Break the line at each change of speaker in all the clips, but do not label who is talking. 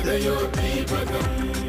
സദയോ ദീപകം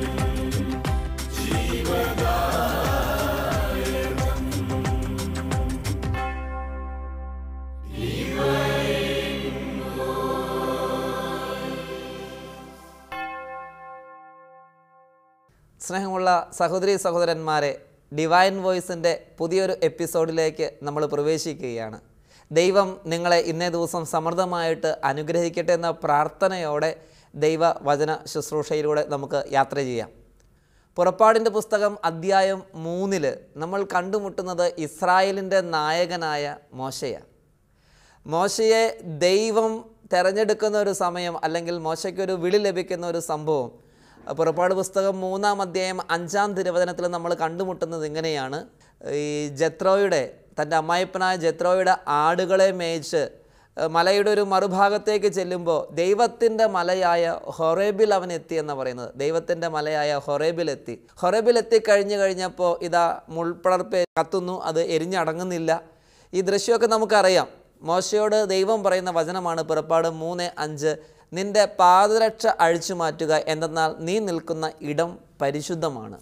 സ്നേഹമുള്ള സഹോദരി സഹോദരന്മാരെ ഡിവൈൻ വോയിസിൻ്റെ പുതിയൊരു എപ്പിസോഡിലേക്ക് നമ്മൾ പ്രവേശിക്കുകയാണ് ദൈവം നിങ്ങളെ ഇന്നേ ദിവസം സമൃദ്ധമായിട്ട് അനുഗ്രഹിക്കട്ടെ എന്ന പ്രാർത്ഥനയോടെ ദൈവ വചന ശുശ്രൂഷയിലൂടെ നമുക്ക് യാത്ര ചെയ്യാം പുറപ്പാടിൻ്റെ പുസ്തകം അദ്ധ്യായം മൂന്നിൽ നമ്മൾ കണ്ടുമുട്ടുന്നത് ഇസ്രായേലിൻ്റെ നായകനായ മോശയാണ് മോശയെ ദൈവം തിരഞ്ഞെടുക്കുന്ന ഒരു സമയം അല്ലെങ്കിൽ മോശയ്ക്കൊരു വിളി ലഭിക്കുന്ന ഒരു സംഭവം പുറപ്പാട് പുസ്തകം മൂന്നാം അധ്യായം അഞ്ചാം തിരുവചനത്തിൽ നമ്മൾ കണ്ടുമുട്ടുന്നത് ഇങ്ങനെയാണ് ഈ ജത്രോയുടെ തൻ്റെ അമ്മായിപ്പനായ ജത്രോയുടെ ആടുകളെ മേയിച്ച് ഏഹ് മലയുടെ ഒരു മറുഭാഗത്തേക്ക് ചെല്ലുമ്പോൾ ദൈവത്തിൻ്റെ മലയായ ഹൊറേബിൽ അവൻ എത്തി എന്ന് പറയുന്നത് ദൈവത്തിൻ്റെ മലയായ ഹൊറേബിൽ എത്തി ഹൊറേബിൽ എത്തിക്കഴിഞ്ഞു കഴിഞ്ഞപ്പോൾ ഇതാ മുൾപ്പടർപ്പ് കത്തുന്നു അത് എരിഞ്ഞടങ്ങുന്നില്ല ഈ ദൃശ്യമൊക്കെ നമുക്കറിയാം മോശയോട് ദൈവം പറയുന്ന വചനമാണ് പുറപ്പാട് മൂന്ന് അഞ്ച് നിന്റെ പാദരക്ഷ അഴിച്ചു മാറ്റുക എന്തെന്നാൽ നീ നിൽക്കുന്ന ഇടം പരിശുദ്ധമാണ്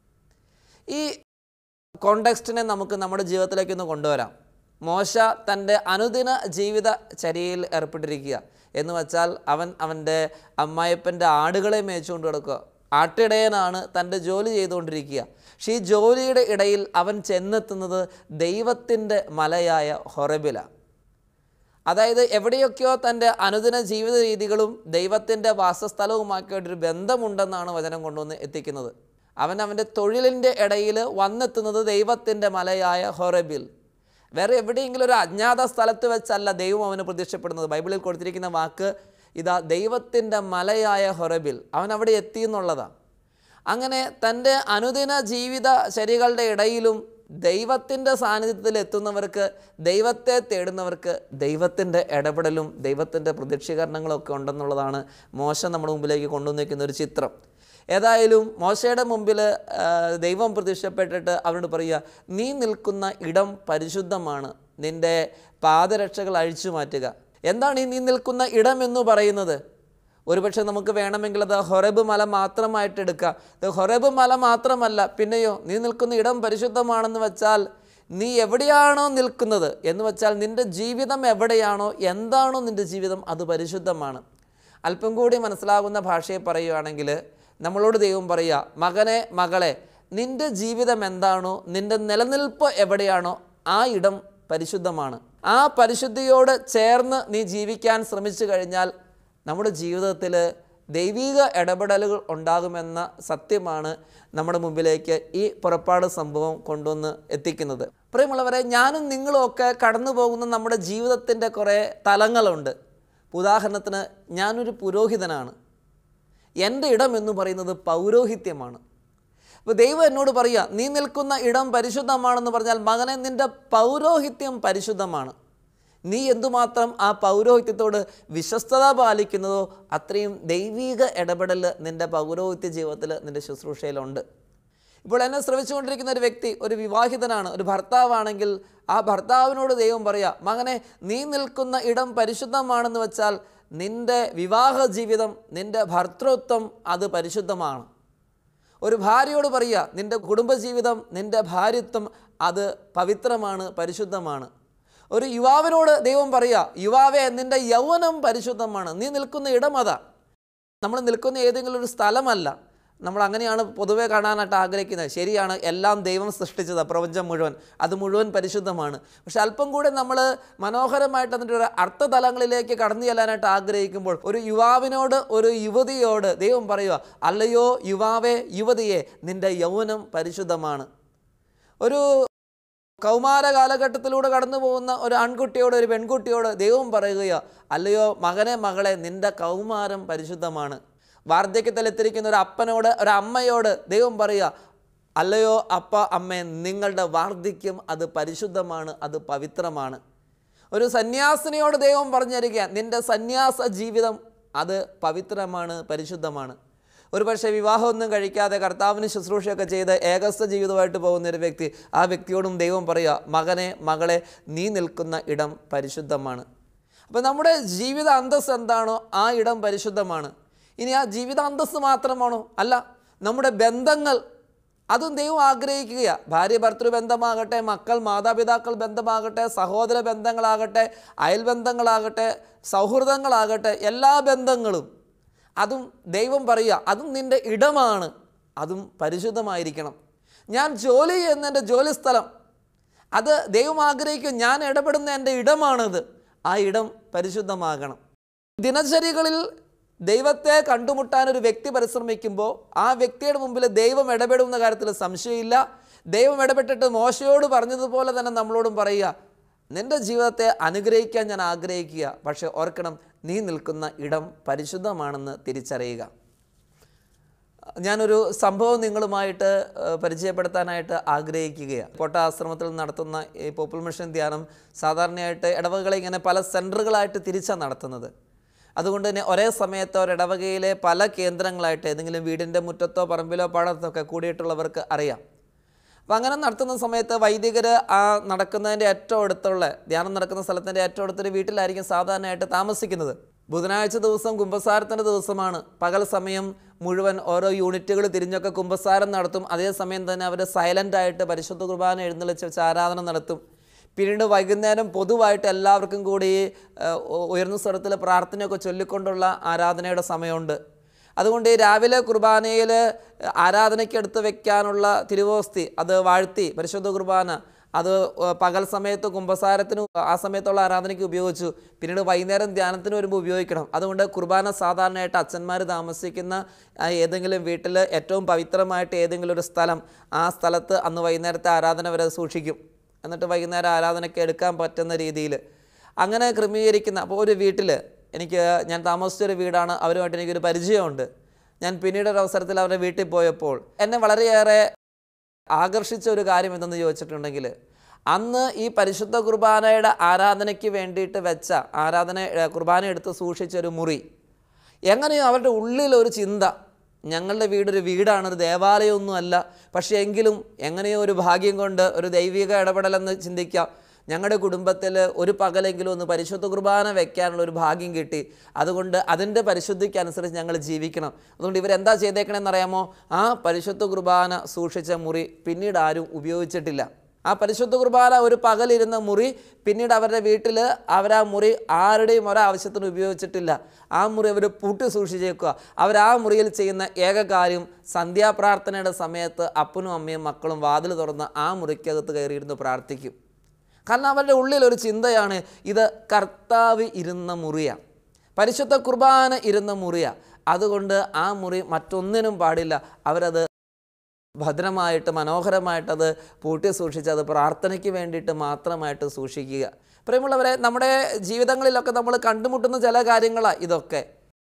ഈ കോണ്ടെക്സ്റ്റിനെ നമുക്ക് നമ്മുടെ ജീവിതത്തിലേക്ക് ഒന്ന് കൊണ്ടുവരാം മോശ തൻ്റെ അനുദിന ജീവിത ചര്യയിൽ ഏർപ്പെട്ടിരിക്കുക എന്ന് വച്ചാൽ അവൻ അവൻ്റെ അമ്മായപ്പൻ്റെ ആടുകളെ മേച്ചുകൊണ്ട് കിടക്കുക ആട്ടിടയനാണ് തൻ്റെ ജോലി ചെയ്തുകൊണ്ടിരിക്കുക പക്ഷേ ഈ ജോലിയുടെ ഇടയിൽ അവൻ ചെന്നെത്തുന്നത് ദൈവത്തിൻ്റെ മലയായ ഹൊറബിലാണ് അതായത് എവിടെയൊക്കെയോ തൻ്റെ അനുദിന ജീവിത രീതികളും ദൈവത്തിൻ്റെ വാസസ്ഥലവുമാക്കിയൊരു ബന്ധമുണ്ടെന്നാണ് വചനം കൊണ്ടുവന്ന് എത്തിക്കുന്നത് അവൻ അവൻ്റെ തൊഴിലിൻ്റെ ഇടയിൽ വന്നെത്തുന്നത് ദൈവത്തിൻ്റെ മലയായ ഹൊറബിൽ വേറെ എവിടെയെങ്കിലും ഒരു അജ്ഞാത സ്ഥലത്ത് വെച്ചല്ല ദൈവം അവന് പ്രത്യക്ഷപ്പെടുന്നത് ബൈബിളിൽ കൊടുത്തിരിക്കുന്ന വാക്ക് ഇതാ ദൈവത്തിൻ്റെ മലയായ ഹൊറബിൽ അവൻ അവിടെ എത്തി എന്നുള്ളതാണ് അങ്ങനെ തൻ്റെ അനുദിന ജീവിത ശരികളുടെ ഇടയിലും ദൈവത്തിൻ്റെ സാന്നിധ്യത്തിൽ എത്തുന്നവർക്ക് ദൈവത്തെ തേടുന്നവർക്ക് ദൈവത്തിൻ്റെ ഇടപെടലും ദൈവത്തിൻ്റെ പ്രത്യക്ഷീകരണങ്ങളും ഒക്കെ ഉണ്ടെന്നുള്ളതാണ് മോശം നമ്മുടെ മുമ്പിലേക്ക് കൊണ്ടുവന്നിരിക്കുന്ന ഒരു ചിത്രം ഏതായാലും മോശയുടെ മുമ്പിൽ ആ, ദൈവം പ്രത്യക്ഷപ്പെട്ടിട്ട് അവനോട് പറയുക നീ നിൽക്കുന്ന ഇടം പരിശുദ്ധമാണ് നിൻ്റെ പാദരക്ഷകൾ അഴിച്ചു മാറ്റുക എന്താണ് ഈ നീ നിൽക്കുന്ന ഇടം എന്ന് പറയുന്നത് ഒരുപക്ഷെ നമുക്ക് വേണമെങ്കിൽ അത് ഹൊറബ് മല മാത്രമായിട്ട് എടുക്കാം ഇത് ഹൊറബ് മല മാത്രമല്ല പിന്നെയോ നീ നിൽക്കുന്ന ഇടം പരിശുദ്ധമാണെന്ന് വെച്ചാൽ നീ എവിടെയാണോ നിൽക്കുന്നത് എന്ന് വെച്ചാൽ നിൻ്റെ ജീവിതം എവിടെയാണോ എന്താണോ നിൻ്റെ ജീവിതം അത് പരിശുദ്ധമാണ് അല്പം കൂടി മനസ്സിലാകുന്ന ഭാഷയെ പറയുകയാണെങ്കിൽ നമ്മളോട് ദൈവം പറയുക മകനെ മകളെ നിൻ്റെ ജീവിതം എന്താണോ നിൻ്റെ നിലനിൽപ്പ് എവിടെയാണോ ആ ഇടം പരിശുദ്ധമാണ് ആ പരിശുദ്ധിയോട് ചേർന്ന് നീ ജീവിക്കാൻ ശ്രമിച്ചു കഴിഞ്ഞാൽ നമ്മുടെ ജീവിതത്തിൽ ദൈവിക ഇടപെടലുകൾ ഉണ്ടാകുമെന്ന സത്യമാണ് നമ്മുടെ മുമ്പിലേക്ക് ഈ പുറപ്പാട് സംഭവം കൊണ്ടുവന്ന് എത്തിക്കുന്നത് പ്രിയമുള്ളവരെ ഞാനും നിങ്ങളും ഒക്കെ കടന്നു പോകുന്ന നമ്മുടെ ജീവിതത്തിൻ്റെ കുറേ തലങ്ങളുണ്ട് ഉദാഹരണത്തിന് ഞാനൊരു പുരോഹിതനാണ് എൻ്റെ ഇടം എന്ന് പറയുന്നത് പൗരോഹിത്യമാണ് അപ്പോൾ ദൈവം എന്നോട് പറയുക നീ നിൽക്കുന്ന ഇടം പരിശുദ്ധമാണെന്ന് പറഞ്ഞാൽ മകനെ നിൻ്റെ പൗരോഹിത്യം പരിശുദ്ധമാണ് നീ എന്തുമാത്രം ആ പൗരോഹിത്യത്തോട് വിശ്വസ്തത പാലിക്കുന്നതോ അത്രയും ദൈവിക ഇടപെടൽ നിൻ്റെ പൗരോഹിത്യ ജീവിതത്തിൽ നിൻ്റെ ശുശ്രൂഷയിലുണ്ട് ഇപ്പോൾ എന്നെ ശ്രമിച്ചുകൊണ്ടിരിക്കുന്ന ഒരു വ്യക്തി ഒരു വിവാഹിതനാണ് ഒരു ഭർത്താവാണെങ്കിൽ ആ ഭർത്താവിനോട് ദൈവം പറയുക മകനെ നീ നിൽക്കുന്ന ഇടം പരിശുദ്ധമാണെന്ന് വെച്ചാൽ നിൻ്റെ വിവാഹ ജീവിതം നിൻ്റെ ഭർത്തൃത്വം അത് പരിശുദ്ധമാണ് ഒരു ഭാര്യയോട് പറയുക നിൻ്റെ കുടുംബജീവിതം നിൻ്റെ ഭാര്യത്വം അത് പവിത്രമാണ് പരിശുദ്ധമാണ് ഒരു യുവാവിനോട് ദൈവം പറയുക യുവാവെ നിൻ്റെ യൗവനം പരിശുദ്ധമാണ് നീ നിൽക്കുന്ന ഇടം അതാ നമ്മൾ നിൽക്കുന്ന ഏതെങ്കിലും ഒരു സ്ഥലമല്ല നമ്മൾ അങ്ങനെയാണ് പൊതുവെ കാണാനായിട്ട് ആഗ്രഹിക്കുന്നത് ശരിയാണ് എല്ലാം ദൈവം സൃഷ്ടിച്ചത് പ്രപഞ്ചം മുഴുവൻ അത് മുഴുവൻ പരിശുദ്ധമാണ് പക്ഷെ അല്പം കൂടെ നമ്മൾ മനോഹരമായിട്ട് അതിൻ്റെ ഒരു അർത്ഥതലങ്ങളിലേക്ക് കടന്നു ചെല്ലാനായിട്ട് ആഗ്രഹിക്കുമ്പോൾ ഒരു യുവാവിനോട് ഒരു യുവതിയോട് ദൈവം പറയുക അല്ലയോ യുവാവേ യുവതിയെ നിൻ്റെ യൗവനം പരിശുദ്ധമാണ് ഒരു കൗമാര കാലഘട്ടത്തിലൂടെ കടന്നു പോകുന്ന ഒരു ആൺകുട്ടിയോട് ഒരു പെൺകുട്ടിയോട് ദൈവം പറയുകയോ അല്ലയോ മകനെ മകളെ നിൻ്റെ കൗമാരം പരിശുദ്ധമാണ് വാർദ്ധക്യത്തിലെത്തിരിക്കുന്ന ഒരു അപ്പനോട് ഒരു അമ്മയോട് ദൈവം പറയുക അല്ലയോ അപ്പ അമ്മേ നിങ്ങളുടെ വാർദ്ധക്യം അത് പരിശുദ്ധമാണ് അത് പവിത്രമാണ് ഒരു സന്യാസിനിയോട് ദൈവം പറഞ്ഞിരിക്കുക നിൻ്റെ സന്യാസ ജീവിതം അത് പവിത്രമാണ് പരിശുദ്ധമാണ് ഒരു പക്ഷേ വിവാഹമൊന്നും കഴിക്കാതെ കർത്താവിന് ശുശ്രൂഷയൊക്കെ ചെയ്ത് ഏകസ്ഥ ജീവിതമായിട്ട് പോകുന്ന ഒരു വ്യക്തി ആ വ്യക്തിയോടും ദൈവം പറയുക മകനെ മകളെ നീ നിൽക്കുന്ന ഇടം പരിശുദ്ധമാണ് അപ്പോൾ നമ്മുടെ ജീവിത അന്തസ് എന്താണോ ആ ഇടം പരിശുദ്ധമാണ് ഇനി ആ ജീവിതാന്തസ് മാത്രമാണോ അല്ല നമ്മുടെ ബന്ധങ്ങൾ അതും ദൈവം ആഗ്രഹിക്കുകയാണ് ഭാര്യ ഭർത്തൃ ബന്ധമാകട്ടെ മക്കൾ മാതാപിതാക്കൾ ബന്ധമാകട്ടെ സഹോദര ബന്ധങ്ങളാകട്ടെ അയൽബന്ധങ്ങളാകട്ടെ സൗഹൃദങ്ങളാകട്ടെ എല്ലാ ബന്ധങ്ങളും അതും ദൈവം പറയുക അതും നിൻ്റെ ഇടമാണ് അതും പരിശുദ്ധമായിരിക്കണം ഞാൻ ജോലി ചെയ്യുന്ന എൻ്റെ ജോലി സ്ഥലം അത് ദൈവം ആഗ്രഹിക്കും ഞാൻ ഇടപെടുന്ന എൻ്റെ ഇടമാണത് ആ ഇടം പരിശുദ്ധമാകണം ദിനചര്യകളിൽ ദൈവത്തെ കണ്ടുമുട്ടാൻ ഒരു വ്യക്തി പരിശ്രമിക്കുമ്പോൾ ആ വ്യക്തിയുടെ മുമ്പിൽ ദൈവം ഇടപെടുന്ന കാര്യത്തിൽ സംശയമില്ല ദൈവം ഇടപെട്ടിട്ട് മോശയോട് പറഞ്ഞതുപോലെ തന്നെ നമ്മളോടും പറയുക നിൻ്റെ ജീവിതത്തെ അനുഗ്രഹിക്കാൻ ഞാൻ ആഗ്രഹിക്കുക പക്ഷേ ഓർക്കണം നീ നിൽക്കുന്ന ഇടം പരിശുദ്ധമാണെന്ന് തിരിച്ചറിയുക ഞാനൊരു സംഭവം നിങ്ങളുമായിട്ട് ഏഹ്, പരിചയപ്പെടുത്താനായിട്ട് ആഗ്രഹിക്കുകയാണ് കോട്ട ആശ്രമത്തിൽ നടത്തുന്ന ഈ പോപ്പുലർ മിഷൻ ധ്യാനം സാധാരണയായിട്ട് ഇടവകളെ ഇങ്ങനെ പല സെൻറ്ററുകളായിട്ട് തിരിച്ചാണ് നടത്തുന്നത് അതുകൊണ്ട് തന്നെ ഒരേ സമയത്ത് ഒരിടവകയിലെ പല കേന്ദ്രങ്ങളായിട്ട് ഏതെങ്കിലും വീടിൻ്റെ മുറ്റത്തോ പറമ്പിലോ പാടത്തോ ഒക്കെ കൂടിയിട്ടുള്ളവർക്ക് അറിയാം അപ്പം അങ്ങനെ നടത്തുന്ന സമയത്ത് വൈദികർ ആ നടക്കുന്നതിൻ്റെ ഏറ്റവും അടുത്തുള്ള ധ്യാനം നടക്കുന്ന സ്ഥലത്തിൻ്റെ ഏറ്റവും അടുത്തൊരു വീട്ടിലായിരിക്കും സാധാരണയായിട്ട് താമസിക്കുന്നത് ബുധനാഴ്ച ദിവസം കുമ്പസാരത്തിൻ്റെ ദിവസമാണ് പകൽ സമയം മുഴുവൻ ഓരോ യൂണിറ്റുകൾ തിരിഞ്ഞൊക്കെ കുമ്പസാരം നടത്തും അതേസമയം തന്നെ അവർ സൈലൻ്റ് ആയിട്ട് പരിശുദ്ധ കുർബാന എഴുന്നള്ളിച്ച് വെച്ച് ആരാധന നടത്തും പിന്നീട് വൈകുന്നേരം പൊതുവായിട്ട് എല്ലാവർക്കും കൂടി ഏഹ്, ഉ- ഉയർന്ന സ്വരത്തിൽ പ്രാർത്ഥനയൊക്കെ ചൊല്ലിക്കൊണ്ടുള്ള ആരാധനയുടെ സമയമുണ്ട് അതുകൊണ്ട് ഈ രാവിലെ കുർബാനയിൽ ആരാധനയ്ക്ക് എടുത്ത് വെക്കാനുള്ള തിരുവോസ്തി അത് വാഴ്ത്തി പരിശുദ്ധ കുർബാന അത് ഏഹ്, പകൽ സമയത്ത് കുംഭസാരത്തിന് ആ സമയത്തുള്ള ആരാധനയ്ക്ക് ഉപയോഗിച്ചു പിന്നീട് വൈകുന്നേരം ധ്യാനത്തിന് വരുമ്പോൾ ഉപയോഗിക്കണം അതുകൊണ്ട് കുർബാന സാധാരണയായിട്ട് അച്ഛന്മാർ താമസിക്കുന്ന ആ, ഏതെങ്കിലും വീട്ടിൽ ഏറ്റവും പവിത്രമായിട്ട് ഏതെങ്കിലും ഒരു സ്ഥലം ആ സ്ഥലത്ത് അന്ന് വൈകുന്നേരത്തെ ആരാധന വരെ സൂക്ഷിക്കും എന്നിട്ട് വൈകുന്നേരം ആരാധനയ്ക്ക് എടുക്കാൻ പറ്റുന്ന രീതിയിൽ അങ്ങനെ ക്രമീകരിക്കുന്ന അപ്പോൾ ഒരു വീട്ടിൽ എനിക്ക് ഞാൻ താമസിച്ചൊരു വീടാണ് അവരുമായിട്ട് എനിക്കൊരു പരിചയമുണ്ട് ഞാൻ പിന്നീട് ഒരു അവസരത്തിൽ അവരുടെ വീട്ടിൽ പോയപ്പോൾ എന്നെ വളരെയേറെ ആകർഷിച്ച ഒരു കാര്യം എന്തെന്ന് ചോദിച്ചിട്ടുണ്ടെങ്കിൽ അന്ന് ഈ പരിശുദ്ധ കുർബാനയുടെ ആരാധനയ്ക്ക് വേണ്ടിയിട്ട് വെച്ച ആരാധന ഏ, കുർബാന എടുത്ത് സൂക്ഷിച്ച ഒരു മുറി എങ്ങനെയോ അവരുടെ ഉള്ളിൽ ഒരു ചിന്ത ഞങ്ങളുടെ വീടൊരു വീടാണ് ഒരു ദേവാലയമൊന്നും അല്ല പക്ഷേ എങ്കിലും എങ്ങനെയോ ഒരു ഭാഗ്യം കൊണ്ട് ഒരു ദൈവിക ഇടപെടലെന്ന് ചിന്തിക്കാം ഞങ്ങളുടെ കുടുംബത്തിൽ ഒരു പകലെങ്കിലും ഒന്ന് പരിശുദ്ധ കുർബാന വെക്കാനുള്ള ഒരു ഭാഗ്യം കിട്ടി അതുകൊണ്ട് അതിൻ്റെ പരിശുദ്ധിക്ക് അനുസരിച്ച് ഞങ്ങൾ ജീവിക്കണം അതുകൊണ്ട് ഇവരെന്താ ചെയ്തേക്കണമെന്ന് അറിയാമോ ആ പരിശുദ്ധ കുർബാന സൂക്ഷിച്ച മുറി പിന്നീട് ആരും ഉപയോഗിച്ചിട്ടില്ല ആ പരിശുദ്ധ കുർബാന ഒരു പകലിരുന്ന മുറി പിന്നീട് അവരുടെ വീട്ടിൽ അവർ ആ മുറി ആരുടെയും ഒരാവശ്യത്തിന് ഉപയോഗിച്ചിട്ടില്ല ആ മുറി അവർ പൂട്ടി സൂക്ഷിച്ചേക്കുക അവർ ആ മുറിയിൽ ചെയ്യുന്ന ഏക കാര്യം സന്ധ്യാപ്രാർത്ഥനയുടെ സമയത്ത് അപ്പനും അമ്മയും മക്കളും വാതിൽ തുറന്ന് ആ മുറിക്കകത്ത് കയറിയിരുന്ന് പ്രാർത്ഥിക്കും കാരണം അവരുടെ ഉള്ളിൽ ഒരു ചിന്തയാണ് ഇത് കർത്താവ് ഇരുന്ന മുറിയാണ് പരിശുദ്ധ കുർബാന ഇരുന്ന മുറിയാണ് അതുകൊണ്ട് ആ മുറി മറ്റൊന്നിനും പാടില്ല അവരത് ഭദ്രമായിട്ട് മനോഹരമായിട്ടത് പൂട്ടി സൂക്ഷിച്ച് അത് പ്രാർത്ഥനയ്ക്ക് വേണ്ടിയിട്ട് മാത്രമായിട്ട് സൂക്ഷിക്കുക പ്രിയമുള്ളവരെ നമ്മുടെ ജീവിതങ്ങളിലൊക്കെ നമ്മൾ കണ്ടുമുട്ടുന്ന ചില കാര്യങ്ങളാണ് ഇതൊക്കെ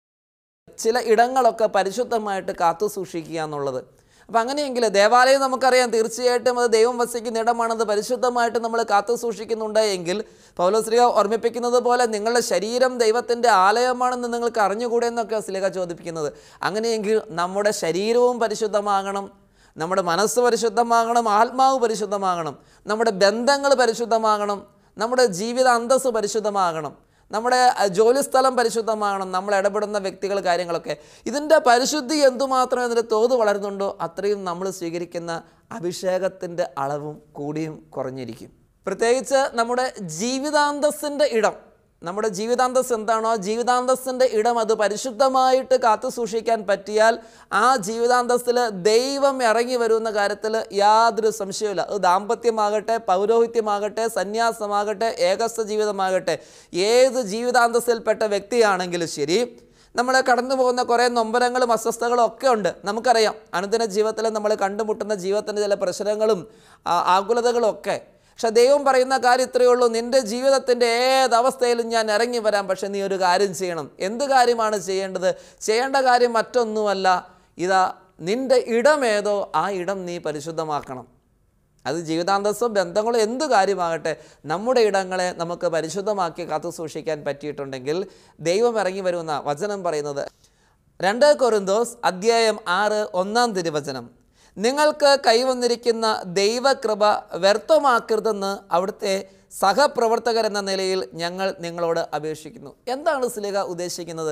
ചില ഇടങ്ങളൊക്കെ പരിശുദ്ധമായിട്ട് കാത്തു സൂക്ഷിക്കുക എന്നുള്ളത് അപ്പം അങ്ങനെയെങ്കിൽ ദേവാലയം നമുക്കറിയാം തീർച്ചയായിട്ടും അത് ദൈവം വസിക്കുന്ന ഇടമാണത് പരിശുദ്ധമായിട്ട് നമ്മൾ കാത്തു സൂക്ഷിക്കുന്നുണ്ട് എങ്കിൽ പൗലോസ്ലിക ഓർമ്മിപ്പിക്കുന്നത് പോലെ നിങ്ങളുടെ ശരീരം ദൈവത്തിൻ്റെ ആലയമാണെന്ന് നിങ്ങൾക്ക് അറിഞ്ഞുകൂടെ എന്നൊക്കെ സ്ലിക ചോദിപ്പിക്കുന്നത് അങ്ങനെയെങ്കിൽ നമ്മുടെ ശരീരവും പരിശുദ്ധമാകണം നമ്മുടെ മനസ്സ് പരിശുദ്ധമാകണം ആത്മാവ് പരിശുദ്ധമാകണം നമ്മുടെ ബന്ധങ്ങൾ പരിശുദ്ധമാകണം നമ്മുടെ ജീവിത അന്തസ്സ് പരിശുദ്ധമാകണം നമ്മുടെ അഹ്, ജോലിസ്ഥലം പരിശുദ്ധമാകണം നമ്മൾ ഇടപെടുന്ന വ്യക്തികൾ കാര്യങ്ങളൊക്കെ ഇതിൻ്റെ പരിശുദ്ധി എന്തുമാത്രം ഇതിൻ്റെ തോത് വളരുന്നുണ്ടോ അത്രയും നമ്മൾ സ്വീകരിക്കുന്ന അഭിഷേകത്തിൻ്റെ അളവും കൂടിയും കുറഞ്ഞിരിക്കും പ്രത്യേകിച്ച് നമ്മുടെ ജീവിതാന്തസ്സിൻ്റെ ഇടം നമ്മുടെ ജീവിതാന്തസ് എന്താണോ ആ ജീവിതാന്തസ്സിൻ്റെ ഇടം അത് പരിശുദ്ധമായിട്ട് കാത്തു സൂക്ഷിക്കാൻ പറ്റിയാൽ ആ ജീവിതാന്തസ്സിൽ ദൈവം ഇറങ്ങി വരുന്ന കാര്യത്തിൽ യാതൊരു സംശയവുമില്ല അത് ദാമ്പത്യമാകട്ടെ പൗരോഹിത്യമാകട്ടെ സന്യാസമാകട്ടെ ഏകസ്ഥ ജീവിതമാകട്ടെ ഏത് ജീവിതാന്തസ്സിൽപ്പെട്ട വ്യക്തിയാണെങ്കിലും ശരി നമ്മൾ കടന്നു പോകുന്ന കുറേ നൊമ്പരങ്ങളും അസ്വസ്ഥകളും ഒക്കെ ഉണ്ട് നമുക്കറിയാം അനുദിന ജീവിതത്തിൽ നമ്മൾ കണ്ടുമുട്ടുന്ന ജീവിതത്തിൻ്റെ ചില പ്രശ്നങ്ങളും ആ, ആകുലതകളും ഒക്കെ പക്ഷെ ദൈവം പറയുന്ന കാര്യം ഇത്രയേ ഉള്ളൂ നിൻ്റെ ജീവിതത്തിൻ്റെ ഏതവസ്ഥയിലും ഞാൻ ഇറങ്ങി വരാം പക്ഷെ നീ ഒരു കാര്യം ചെയ്യണം എന്ത് കാര്യമാണ് ചെയ്യേണ്ടത് ചെയ്യേണ്ട കാര്യം മറ്റൊന്നുമല്ല ഇതാ നിൻ്റെ ഇടമേതോ ആ ഇടം നീ പരിശുദ്ധമാക്കണം അത് ജീവിതാന്തസ്സും ബന്ധങ്ങളും എന്ത് കാര്യമാകട്ടെ നമ്മുടെ ഇടങ്ങളെ നമുക്ക് പരിശുദ്ധമാക്കി കാത്തു സൂക്ഷിക്കാൻ പറ്റിയിട്ടുണ്ടെങ്കിൽ ദൈവം ഇറങ്ങി വരുന്ന വചനം പറയുന്നത് രണ്ട് കൊറിന്തോസ് അധ്യായം ആറ് ഒന്നാം തിരുവചനം നിങ്ങൾക്ക് കൈവന്നിരിക്കുന്ന ദൈവകൃപ വ്യർത്ഥമാക്കരുതെന്ന് അവിടുത്തെ സഹപ്രവർത്തകർ എന്ന നിലയിൽ ഞങ്ങൾ നിങ്ങളോട് അപേക്ഷിക്കുന്നു എന്താണ് സ്ലിഹ ഉദ്ദേശിക്കുന്നത്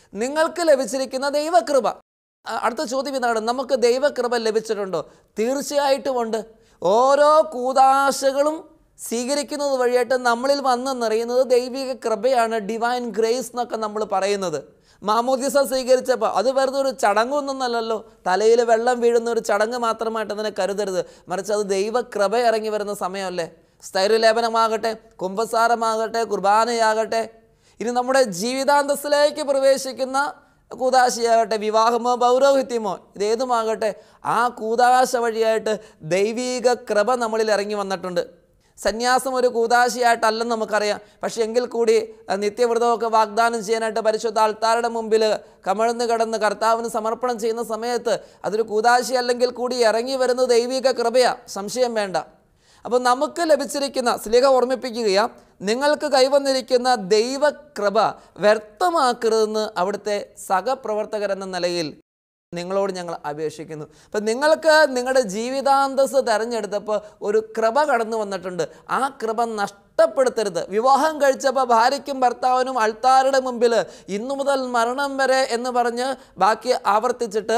നിങ്ങൾക്ക് ലഭിച്ചിരിക്കുന്ന ദൈവകൃപ ആ, അടുത്ത ചോദ്യം ഇതാണ് നമുക്ക് ദൈവകൃപ ലഭിച്ചിട്ടുണ്ടോ തീർച്ചയായിട്ടും ഉണ്ട് ഓരോ കൂതാശകളും സ്വീകരിക്കുന്നത് വഴിയായിട്ട് നമ്മളിൽ വന്ന് നിറയുന്നത് ദൈവിക കൃപയാണ് ഡിവൈൻ ഗ്രേസ് എന്നൊക്കെ നമ്മൾ പറയുന്നത് മാമോദിസ സ്വീകരിച്ചപ്പോൾ അത് വെറുതെ ഒരു ചടങ്ങൊന്നുമല്ലല്ലോ തലയിൽ വെള്ളം വീഴുന്ന ഒരു ചടങ്ങ് മാത്രമായിട്ട് അതിനെ കരുതരുത് മറിച്ച് അത് ദൈവകൃപ ഇറങ്ങി വരുന്ന സമയമല്ലേ സ്ഥൈര്യലേപനമാകട്ടെ കുംഭസാരമാകട്ടെ കുർബാനയാകട്ടെ ഇനി നമ്മുടെ ജീവിതാന്തസ്സിലേക്ക് പ്രവേശിക്കുന്ന കൂതാശയാകട്ടെ വിവാഹമോ പൗരോഹിത്യമോ ഇതേതുമാകട്ടെ ആ കൂതാശ വഴിയായിട്ട് ദൈവീക കൃപ നമ്മളിൽ ഇറങ്ങി വന്നിട്ടുണ്ട് സന്യാസം ഒരു കൂതാശയായിട്ടല്ലെന്ന് നമുക്കറിയാം പക്ഷേ എങ്കിൽ കൂടി അഹ് നിത്യവ്രതമൊക്കെ വാഗ്ദാനം ചെയ്യാനായിട്ട് പരിശുദ്ധ ആൾത്താരുടെ മുമ്പിൽ കമഴ്ന്ന് കിടന്ന് കർത്താവിന് സമർപ്പണം ചെയ്യുന്ന സമയത്ത് അതൊരു കൂതാശി അല്ലെങ്കിൽ കൂടി ഇറങ്ങി വരുന്നത് ദൈവിക കൃപയാ സംശയം വേണ്ട അപ്പോൾ നമുക്ക് ലഭിച്ചിരിക്കുന്ന സ്ലിഹ ഓർമ്മിപ്പിക്കുകയാ നിങ്ങൾക്ക് കൈവന്നിരിക്കുന്ന ദൈവകൃപ വ്യർത്ഥമാക്കരുതെന്ന് അവിടുത്തെ സഹപ്രവർത്തകരെന്ന നിലയിൽ നിങ്ങളോട് ഞങ്ങൾ അപേക്ഷിക്കുന്നു അപ്പം നിങ്ങൾക്ക് നിങ്ങളുടെ ജീവിതാന്തസ് തെരഞ്ഞെടുത്തപ്പോൾ ഒരു കൃപ കടന്നു വന്നിട്ടുണ്ട് ആ കൃപ നഷ്ടപ്പെടുത്തരുത് വിവാഹം കഴിച്ചപ്പോൾ ഭാര്യയ്ക്കും ഭർത്താവിനും അൾത്താരുടെ മുമ്പിൽ ഇന്നു മുതൽ മരണം വരെ എന്ന് പറഞ്ഞ് ബാക്കി ആവർത്തിച്ചിട്ട്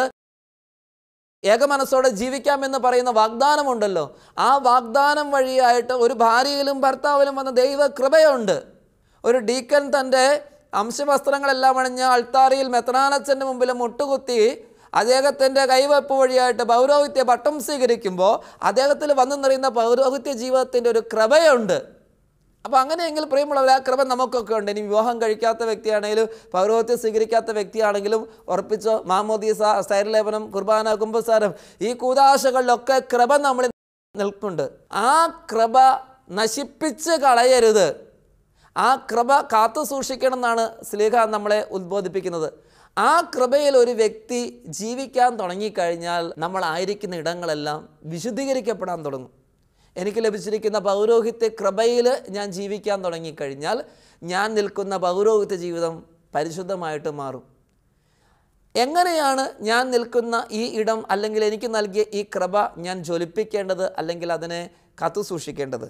ഏകമനസ്സോടെ ജീവിക്കാമെന്ന് പറയുന്ന വാഗ്ദാനമുണ്ടല്ലോ ആ വാഗ്ദാനം വഴിയായിട്ട് ഒരു ഭാര്യയിലും ഭർത്താവിലും വന്ന ദൈവ കൃപയുണ്ട് ഒരു ഡീക്കൻ തൻ്റെ അംശവസ്ത്രങ്ങളെല്ലാം അണിഞ്ഞ് അൾത്താറിയിൽ മെത്രാനച്ചൻ്റെ മുമ്പിൽ മുട്ടുകുത്തി അദ്ദേഹത്തിൻ്റെ കൈവയ്പ് വഴിയായിട്ട് പൗരോഹിത്യ പട്ടം സ്വീകരിക്കുമ്പോൾ അദ്ദേഹത്തിൽ വന്നു നിറയുന്ന പൗരോഹിത്യ ജീവിതത്തിൻ്റെ ഒരു കൃപയുണ്ട് അപ്പോൾ അങ്ങനെയെങ്കിൽ പ്രിയമുള്ളവർ ആ കൃപ നമുക്കൊക്കെ ഉണ്ട് ഇനി വിവാഹം കഴിക്കാത്ത വ്യക്തിയാണെങ്കിലും പൗരോഹിത്യം സ്വീകരിക്കാത്ത വ്യക്തിയാണെങ്കിലും ഉറപ്പിച്ചോ മാമോദീസ സ്ഥൈര്യലേപനം കുർബാന കുംഭസാരം ഈ കൂതാശകളിലൊക്കെ കൃപ നമ്മളിൽ നിൽക്കുന്നുണ്ട് ആ കൃപ നശിപ്പിച്ച് കളയരുത് ആ കൃപ കാത്തു സൂക്ഷിക്കണം എന്നാണ് സ്ലീഹ നമ്മളെ ഉദ്ബോധിപ്പിക്കുന്നത് ആ കൃപയിൽ ഒരു വ്യക്തി ജീവിക്കാൻ തുടങ്ങിക്കഴിഞ്ഞാൽ നമ്മൾ ആയിരിക്കുന്ന ഇടങ്ങളെല്ലാം വിശുദ്ധീകരിക്കപ്പെടാൻ തുടങ്ങും എനിക്ക് ലഭിച്ചിരിക്കുന്ന പൗരോഹിത്യ കൃപയിൽ ഞാൻ ജീവിക്കാൻ തുടങ്ങിക്കഴിഞ്ഞാൽ ഞാൻ നിൽക്കുന്ന പൗരോഹിത്യ ജീവിതം പരിശുദ്ധമായിട്ട് മാറും എങ്ങനെയാണ് ഞാൻ നിൽക്കുന്ന ഈ ഇടം അല്ലെങ്കിൽ എനിക്ക് നൽകിയ ഈ കൃപ ഞാൻ ജ്വലിപ്പിക്കേണ്ടത് അല്ലെങ്കിൽ അതിനെ കാത്തു സൂക്ഷിക്കേണ്ടത്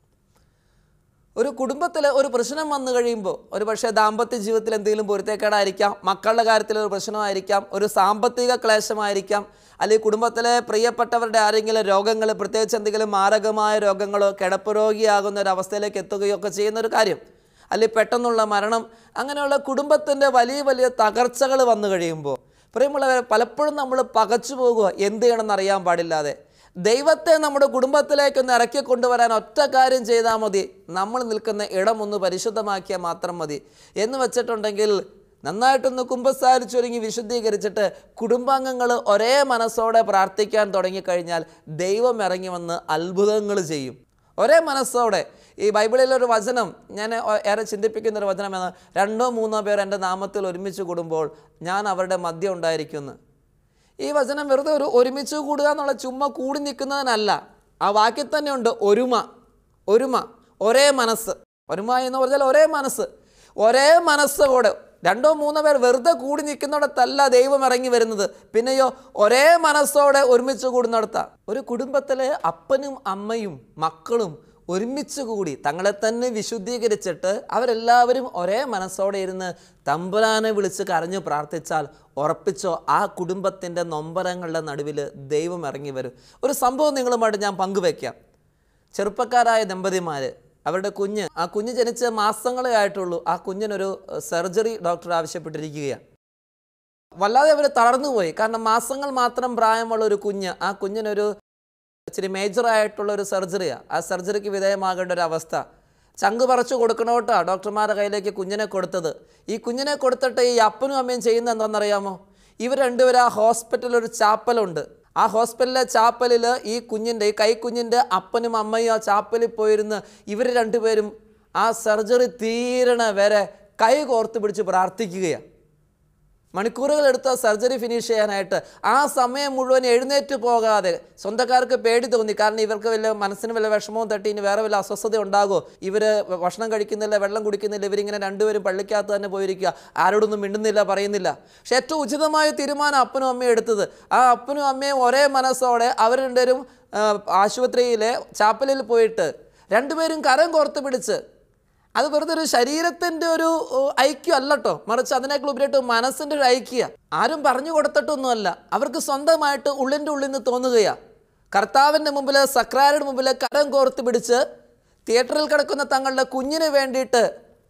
ഒരു കുടുംബത്തിൽ ഒരു പ്രശ്നം വന്നു കഴിയുമ്പോൾ ഒരു പക്ഷേ ദാമ്പത്യ ജീവിതത്തിൽ എന്തെങ്കിലും പൊരുത്തേക്കേടായിരിക്കാം മക്കളുടെ കാര്യത്തിൽ ഒരു പ്രശ്നമായിരിക്കാം ഒരു സാമ്പത്തിക ക്ലേശമായിരിക്കാം അല്ലെങ്കിൽ കുടുംബത്തിലെ പ്രിയപ്പെട്ടവരുടെ ആരെങ്കിലും രോഗങ്ങൾ പ്രത്യേകിച്ച് എന്തെങ്കിലും മാരകമായ രോഗങ്ങളോ കിടപ്പ് രോഗിയാകുന്ന ഒരു അവസ്ഥയിലേക്ക് എത്തുകയോ ഒക്കെ ചെയ്യുന്ന ഒരു കാര്യം അല്ലെങ്കിൽ പെട്ടെന്നുള്ള മരണം അങ്ങനെയുള്ള കുടുംബത്തിൻ്റെ വലിയ വലിയ തകർച്ചകൾ വന്നു കഴിയുമ്പോൾ പ്രിയമുള്ളവരെ പലപ്പോഴും നമ്മൾ പകച്ചു പോകുക എന്ത് ചെയ്യണമെന്ന് അറിയാൻ പാടില്ലാതെ ദൈവത്തെ നമ്മുടെ കുടുംബത്തിലേക്ക് ഒന്ന് ഇറക്കി കൊണ്ടുവരാൻ ഒറ്റ കാര്യം ചെയ്താൽ മതി നമ്മൾ നിൽക്കുന്ന ഇടം ഒന്ന് പരിശുദ്ധമാക്കിയാൽ മാത്രം മതി എന്ന് വെച്ചിട്ടുണ്ടെങ്കിൽ നന്നായിട്ടൊന്ന് കുമ്പസാരിച്ചൊരുങ്ങി വിശുദ്ധീകരിച്ചിട്ട് കുടുംബാംഗങ്ങൾ ഒരേ മനസ്സോടെ പ്രാർത്ഥിക്കാൻ തുടങ്ങിക്കഴിഞ്ഞാൽ ദൈവം ഇറങ്ങി വന്ന് അത്ഭുതങ്ങൾ ചെയ്യും ഒരേ മനസ്സോടെ ഈ ബൈബിളിലൊരു വചനം ഞാൻ ഏറെ ചിന്തിപ്പിക്കുന്ന ഒരു വചനം എന്ന് രണ്ടോ മൂന്നോ പേർ എൻ്റെ നാമത്തിൽ ഒരുമിച്ച് കൂടുമ്പോൾ ഞാൻ അവരുടെ മധ്യം ഉണ്ടായിരിക്കുന്നു ഈ വചനം വെറുതെ ഒരു ഒരുമിച്ച് കൂടുക എന്നുള്ള ചുമ്മാ കൂടി നിൽക്കുന്നതിനല്ല ആ വാക്യത്തിൽ തന്നെയുണ്ട് ഒരുമ ഒരുമ ഒരേ മനസ്സ് ഒരുമ എന്ന് പറഞ്ഞാൽ ഒരേ മനസ്സ് ഒരേ മനസ്സോടെ രണ്ടോ മൂന്നോ പേർ വെറുതെ കൂടി നിൽക്കുന്നിടത്തല്ല ദൈവം ഇറങ്ങി വരുന്നത് പിന്നെയോ ഒരേ മനസ്സോടെ ഒരുമിച്ച് കൂടുന്നിടത്ത ഒരു കുടുംബത്തിലെ അപ്പനും അമ്മയും മക്കളും ഒരുമിച്ച് കൂടി തങ്ങളെ തന്നെ വിശുദ്ധീകരിച്ചിട്ട് അവരെല്ലാവരും ഒരേ മനസ്സോടെ ഇരുന്ന് തമ്പുരാനെ വിളിച്ച് കരഞ്ഞു പ്രാർത്ഥിച്ചാൽ ഉറപ്പിച്ചോ ആ കുടുംബത്തിൻ്റെ നൊമ്പരങ്ങളുടെ നടുവിൽ ദൈവം ഇറങ്ങി വരും ഒരു സംഭവം നിങ്ങളുമായിട്ട് ഞാൻ പങ്കുവയ്ക്കാം ചെറുപ്പക്കാരായ ദമ്പതിമാർ അവരുടെ കുഞ്ഞ് ആ കുഞ്ഞ് ജനിച്ച് മാസങ്ങളേ ആയിട്ടുള്ളൂ ആ കുഞ്ഞിനൊരു സർജറി ഡോക്ടർ ആവശ്യപ്പെട്ടിരിക്കുകയാണ് വല്ലാതെ അവർ തളർന്നുപോയി കാരണം മാസങ്ങൾ മാത്രം പ്രായമുള്ള ഒരു കുഞ്ഞ് ആ കുഞ്ഞിനൊരു ഇച്ചിരി മേജറായിട്ടുള്ള ഒരു സർജറിയാണ് ആ സർജറിക്ക് വിധേയമാകേണ്ട ഒരു അവസ്ഥ ചങ്ക് പറിച്ചു കൊടുക്കണോട്ടാ ഡോക്ടർമാരുടെ കയ്യിലേക്ക് കുഞ്ഞിനെ കൊടുത്തത് ഈ കുഞ്ഞിനെ കൊടുത്തിട്ട് ഈ അപ്പനും അമ്മയും ചെയ്യുന്നത് എന്താണെന്നറിയാമോ ഇവർ രണ്ടുപേരും ആ ഹോസ്പിറ്റലിൽ ഒരു ചാപ്പലുണ്ട് ആ ഹോസ്പിറ്റലിലെ ചാപ്പലിൽ ഈ കുഞ്ഞിൻ്റെ ഈ കൈക്കുഞ്ഞിൻ്റെ അപ്പനും അമ്മയും ആ ചാപ്പലിൽ പോയിരുന്ന് ഇവർ രണ്ടുപേരും ആ സർജറി തീരണ വരെ കൈ കോർത്ത് പിടിച്ച് പ്രാർത്ഥിക്കുകയാണ് മണിക്കൂറുകൾ എടുത്ത സർജറി ഫിനിഷ് ചെയ്യാനായിട്ട് ആ സമയം മുഴുവൻ എഴുന്നേറ്റ് പോകാതെ സ്വന്തക്കാർക്ക് പേടി തോന്നി കാരണം ഇവർക്ക് വല്ല മനസ്സിന് വല്ല വിഷമവും തട്ടി ഇനി വേറെ വല്ല അസ്വസ്ഥത ഉണ്ടാകുമോ ഇവർ ഭക്ഷണം കഴിക്കുന്നില്ല വെള്ളം കുടിക്കുന്നില്ല ഇവരിങ്ങനെ രണ്ടുപേരും പള്ളിക്കകത്ത് തന്നെ പോയിരിക്കുക ആരോടൊന്നും മിണ്ടുന്നില്ല പറയുന്നില്ല പക്ഷെ ഏറ്റവും ഉചിതമായ തീരുമാനം അപ്പനും അമ്മയും എടുത്തത് ആ അപ്പനും അമ്മയും ഒരേ മനസ്സോടെ അവർ രണ്ടുപേരും ആ, ആശുപത്രിയിലെ ചാപ്പലിൽ പോയിട്ട് രണ്ടുപേരും കരം കോർത്ത് പിടിച്ച് അത് വെറുതെ ഒരു ശരീരത്തിൻ്റെ ഒരു ഓ, ഐക്യം അല്ല കേട്ടോ മറിച്ച് അതിനേക്കാൾ ഉപരിയായിട്ട് മനസ്സിൻ്റെ ഒരു ഐക്യ ആരും പറഞ്ഞു കൊടുത്തിട്ടൊന്നുമല്ല അവർക്ക് സ്വന്തമായിട്ട് ഉള്ളിൻ്റെ ഉള്ളിൽ നിന്ന് തോന്നുകയാണ് കർത്താവിൻ്റെ മുമ്പിൽ സക്രാരുടെ മുമ്പിൽ കരം കോർത്ത് പിടിച്ച് തിയേറ്ററിൽ കിടക്കുന്ന തങ്ങളുടെ കുഞ്ഞിന് വേണ്ടിയിട്ട്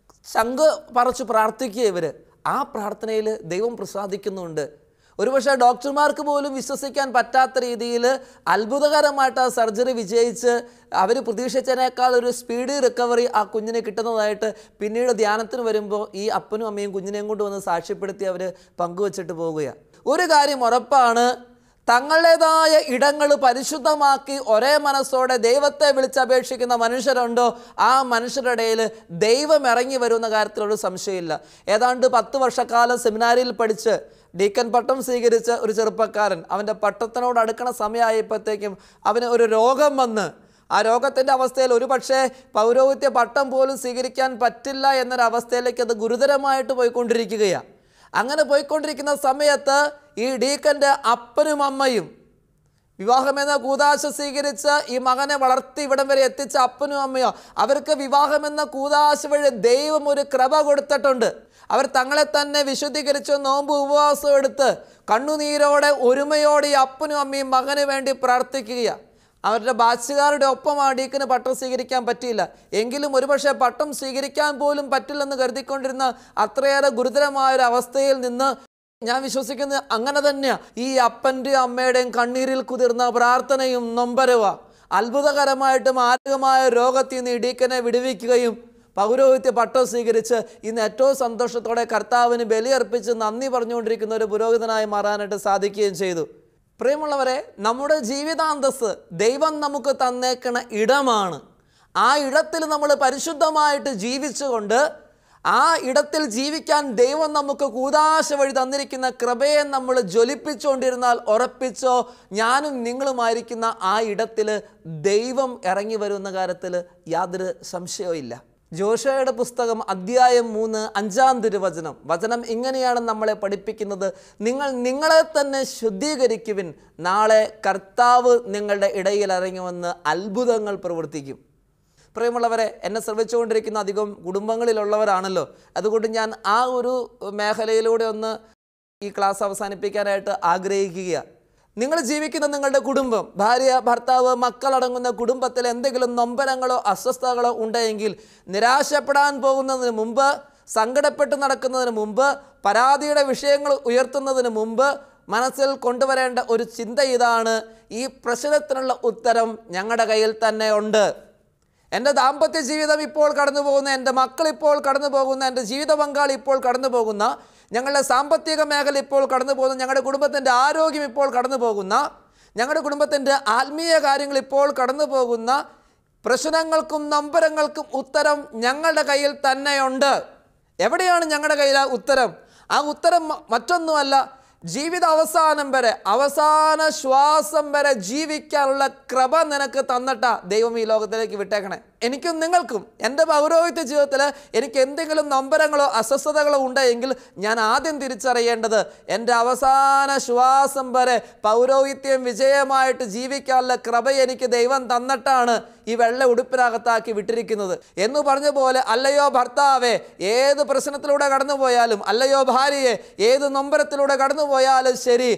ശംഖ് പറിച്ച് പ്രാർത്ഥിക്കുക ഇവർ ആ പ്രാർത്ഥനയിൽ ദൈവം പ്രസാദിക്കുന്നുണ്ട് ഒരുപക്ഷെ ഡോക്ടർമാർക്ക് പോലും വിശ്വസിക്കാൻ പറ്റാത്ത രീതിയിൽ അത്ഭുതകരമായിട്ട് ആ സർജറി വിജയിച്ച് അവർ പ്രതീക്ഷിച്ചതിനേക്കാൾ ഒരു സ്പീഡ് റിക്കവറി ആ കുഞ്ഞിന് കിട്ടുന്നതായിട്ട് പിന്നീട് ധ്യാനത്തിന് വരുമ്പോൾ ഈ അപ്പനും അമ്മയും കുഞ്ഞിനെയും കൊണ്ട് വന്ന് സാക്ഷ്യപ്പെടുത്തി അവർ പങ്കുവച്ചിട്ട് പോവുകയാണ് ഒരു കാര്യം ഉറപ്പാണ് തങ്ങളുടേതായ ഇടങ്ങൾ പരിശുദ്ധമാക്കി ഒരേ മനസ്സോടെ ദൈവത്തെ വിളിച്ചപേക്ഷിക്കുന്ന മനുഷ്യരുണ്ടോ ആ മനുഷ്യരുടെ ഇടയിൽ ദൈവം ഇറങ്ങി വരുന്ന കാര്യത്തിലൊരു സംശയമില്ല ഏതാണ്ട് പത്ത് വർഷക്കാലം സെമിനാരിയിൽ പഠിച്ച് ഡീക്കൻ പട്ടം സ്വീകരിച്ച ഒരു ചെറുപ്പക്കാരൻ അവൻ്റെ പട്ടത്തിനോട് അടുക്കണ സമയമായപ്പോഴത്തേക്കും അവന് ഒരു രോഗം വന്ന് ആ രോഗത്തിൻ്റെ അവസ്ഥയിൽ ഒരു പക്ഷേ പൗരോഹിത്യ പട്ടം പോലും സ്വീകരിക്കാൻ പറ്റില്ല എന്നൊരവസ്ഥയിലേക്ക് അത് ഗുരുതരമായിട്ട് പോയിക്കൊണ്ടിരിക്കുകയാണ് അങ്ങനെ പോയിക്കൊണ്ടിരിക്കുന്ന സമയത്ത് ഈ ഡീക്കൻ്റെ അപ്പനും അമ്മയും വിവാഹമെന്ന കൂതാശ സ്വീകരിച്ച് ഈ മകനെ വളർത്തി ഇവിടം വരെ എത്തിച്ച അപ്പനും അമ്മയോ അവർക്ക് വിവാഹമെന്ന കൂതാശ വഴി ദൈവം ഒരു കൃപ കൊടുത്തിട്ടുണ്ട് അവർ തങ്ങളെ തന്നെ വിശുദ്ധീകരിച്ച് നോമ്പ് ഉപവാസം എടുത്ത് കണ്ണുനീരോടെ ഒരുമയോടെ ഈ അപ്പനും അമ്മയും മകന് വേണ്ടി പ്രാർത്ഥിക്കുകയാണ് അവരുടെ ബാച്ചുകാരുടെ ഒപ്പം ആ ഡീക്കിന് പട്ടം സ്വീകരിക്കാൻ പറ്റിയില്ല എങ്കിലും ഒരുപക്ഷെ പട്ടം സ്വീകരിക്കാൻ പോലും പറ്റില്ലെന്ന് കരുതിക്കൊണ്ടിരുന്ന അത്രയേറെ ഗുരുതരമായ ഒരു അവസ്ഥയിൽ നിന്ന് ഞാൻ വിശ്വസിക്കുന്നത് അങ്ങനെ തന്നെയാണ് ഈ അപ്പൻ്റെയും അമ്മയുടെയും കണ്ണീരിൽ കുതിർന്ന പ്രാർത്ഥനയും നൊമ്പരവ അത്ഭുതകരമായിട്ട് മാരകമായ രോഗത്തിൽ നിന്ന് ഈ ഡീക്കനെ വിടുവിക്കുകയും പൗരോഹിത്യ പട്ടം സ്വീകരിച്ച് ഇന്ന് ഏറ്റവും സന്തോഷത്തോടെ കർത്താവിന് ബലിയർപ്പിച്ച് നന്ദി പറഞ്ഞുകൊണ്ടിരിക്കുന്ന ഒരു പുരോഹിതനായി മാറാനായിട്ട് സാധിക്കുകയും ചെയ്തു പ്രിയമുള്ളവരെ നമ്മുടെ ജീവിതാന്തസ് ദൈവം നമുക്ക് തന്നേക്കണ ഇടമാണ് ആ ഇടത്തിൽ നമ്മൾ പരിശുദ്ധമായിട്ട് ജീവിച്ചുകൊണ്ട് ആ ഇടത്തിൽ ജീവിക്കാൻ ദൈവം നമുക്ക് കൂതാശ വഴി തന്നിരിക്കുന്ന കൃപയെ നമ്മൾ ജ്വലിപ്പിച്ചുകൊണ്ടിരുന്നാൽ ഉറപ്പിച്ചോ ഞാനും നിങ്ങളുമായിരിക്കുന്ന ആ ഇടത്തിൽ ദൈവം ഇറങ്ങി വരുന്ന കാര്യത്തിൽ യാതൊരു സംശയവും ഇല്ല ജോഷയുടെ പുസ്തകം അധ്യായം മൂന്ന് അഞ്ചാം തിരുവചനം വചനം ഇങ്ങനെയാണ് നമ്മളെ പഠിപ്പിക്കുന്നത് നിങ്ങൾ നിങ്ങളെ തന്നെ ശുദ്ധീകരിക്കുവിൻ നാളെ കർത്താവ് നിങ്ങളുടെ ഇടയിൽ ഇറങ്ങി വന്ന് അത്ഭുതങ്ങൾ പ്രവർത്തിക്കും പ്രിയമുള്ളവരെ എന്നെ ശ്രമിച്ചുകൊണ്ടിരിക്കുന്ന അധികം കുടുംബങ്ങളിലുള്ളവരാണല്ലോ അതുകൊണ്ട് ഞാൻ ആ ഒരു മേഖലയിലൂടെ ഒന്ന് ഈ ക്ലാസ് അവസാനിപ്പിക്കാനായിട്ട് ആഗ്രഹിക്കുകയാണ് നിങ്ങൾ ജീവിക്കുന്ന നിങ്ങളുടെ കുടുംബം ഭാര്യ ഭർത്താവ് മക്കളടങ്ങുന്ന കുടുംബത്തിൽ എന്തെങ്കിലും നൊമ്പരങ്ങളോ അസ്വസ്ഥതകളോ ഉണ്ടെങ്കിൽ നിരാശപ്പെടാൻ പോകുന്നതിന് മുമ്പ് സങ്കടപ്പെട്ട് നടക്കുന്നതിന് മുമ്പ് പരാതിയുടെ വിഷയങ്ങൾ ഉയർത്തുന്നതിന് മുമ്പ് മനസ്സിൽ കൊണ്ടുവരേണ്ട ഒരു ചിന്ത ഇതാണ് ഈ പ്രശ്നത്തിനുള്ള ഉത്തരം ഞങ്ങളുടെ കയ്യിൽ തന്നെ ഉണ്ട് എൻ്റെ ദാമ്പത്യ ജീവിതം ഇപ്പോൾ കടന്നു പോകുന്ന എൻ്റെ മക്കൾ ഇപ്പോൾ കടന്നു പോകുന്ന എൻ്റെ ജീവിത പങ്കാളി ഇപ്പോൾ കടന്നു പോകുന്ന ഞങ്ങളുടെ സാമ്പത്തിക മേഖല ഇപ്പോൾ കടന്നു പോകുന്ന ഞങ്ങളുടെ കുടുംബത്തിൻ്റെ ആരോഗ്യം ഇപ്പോൾ കടന്നു പോകുന്ന ഞങ്ങളുടെ കുടുംബത്തിൻ്റെ ആത്മീയ കാര്യങ്ങൾ ഇപ്പോൾ കടന്നു പോകുന്ന പ്രശ്നങ്ങൾക്കും നമ്പരങ്ങൾക്കും ഉത്തരം ഞങ്ങളുടെ കയ്യിൽ തന്നെയുണ്ട് എവിടെയാണ് ഞങ്ങളുടെ കയ്യിൽ ആ ഉത്തരം ആ ഉത്തരം മ- മറ്റൊന്നുമല്ല ജീവിത അവസാനം വരെ അവസാന ശ്വാസം വരെ ജീവിക്കാനുള്ള കൃപ നിനക്ക് തന്നിട്ടാ ദൈവം ഈ ലോകത്തിലേക്ക് വിട്ടേക്കണേ എനിക്കും നിങ്ങൾക്കും എൻ്റെ പൗരോഹിത്യ ജീവിതത്തിൽ എനിക്ക് എന്തെങ്കിലും നമ്പരങ്ങളോ അസ്വസ്ഥതകളോ ഉണ്ടെങ്കിൽ ഞാൻ ആദ്യം തിരിച്ചറിയേണ്ടത് എൻ്റെ അവസാന ശ്വാസം വരെ പൗരോഹിത്യം വിജയമായിട്ട് ജീവിക്കാനുള്ള കൃപ എനിക്ക് ദൈവം തന്നിട്ടാണ് ഈ വെള്ള ഉടുപ്പിനകത്താക്കി വിട്ടിരിക്കുന്നത് എന്ന് പറഞ്ഞ പോലെ അല്ലയോ ഭർത്താവേ ഏത് പ്രശ്നത്തിലൂടെ കടന്നുപോയാലും അല്ലയോ ഭാര്യയെ ഏത് നൊമ്പരത്തിലൂടെ കടന്നുപോയാലും ശരി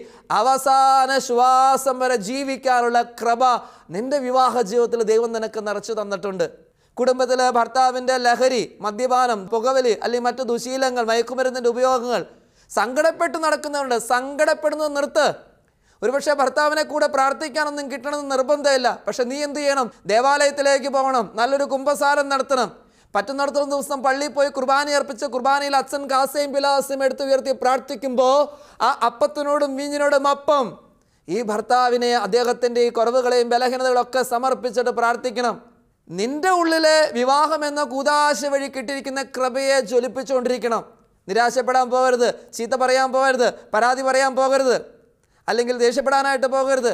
അവസാന ശ്വാസം വരെ ജീവിക്കാനുള്ള കൃപ നിന്റെ വിവാഹ ജീവിതത്തിൽ ദൈവം നിനക്ക് നിറച്ചു തന്നിട്ടുണ്ട് കുടുംബത്തിലെ ഭർത്താവിൻ്റെ ലഹരി മദ്യപാനം പുകവലി അല്ലെങ്കിൽ മറ്റു ദുശീലങ്ങൾ മയക്കുമരുന്നിൻ്റെ ഉപയോഗങ്ങൾ സങ്കടപ്പെട്ട് നടക്കുന്നവരുണ്ട് സങ്കടപ്പെടുന്നത് നിർത്ത് ഒരുപക്ഷെ ഭർത്താവിനെ കൂടെ പ്രാർത്ഥിക്കാനൊന്നും കിട്ടണമെന്ന് നിർബന്ധമില്ല പക്ഷെ നീ എന്ത് ചെയ്യണം ദേവാലയത്തിലേക്ക് പോകണം നല്ലൊരു കുംഭസാരം നടത്തണം പറ്റുന്നിടത്തോളം ദിവസം പള്ളിയിൽ പോയി കുർബാന അർപ്പിച്ച് കുർബാനയിൽ അച്ഛൻ കാസയും പിലാസയും എടുത്ത് ഉയർത്തി പ്രാർത്ഥിക്കുമ്പോൾ ആ അപ്പത്തിനോടും വീഞ്ഞിനോടും അപ്പം ഈ ഭർത്താവിനെ അദ്ദേഹത്തിൻ്റെ ഈ കുറവുകളെയും ബലഹീനതകളൊക്കെ സമർപ്പിച്ചിട്ട് പ്രാർത്ഥിക്കണം നിന്റെ ഉള്ളിലെ വിവാഹം എന്ന കൂതാശ വഴി കിട്ടിയിരിക്കുന്ന കൃപയെ ജ്വലിപ്പിച്ചുകൊണ്ടിരിക്കണം നിരാശപ്പെടാൻ പോകരുത് ചീത്ത പറയാൻ പോകരുത് പരാതി പറയാൻ പോകരുത് അല്ലെങ്കിൽ ദേഷ്യപ്പെടാനായിട്ട് പോകരുത്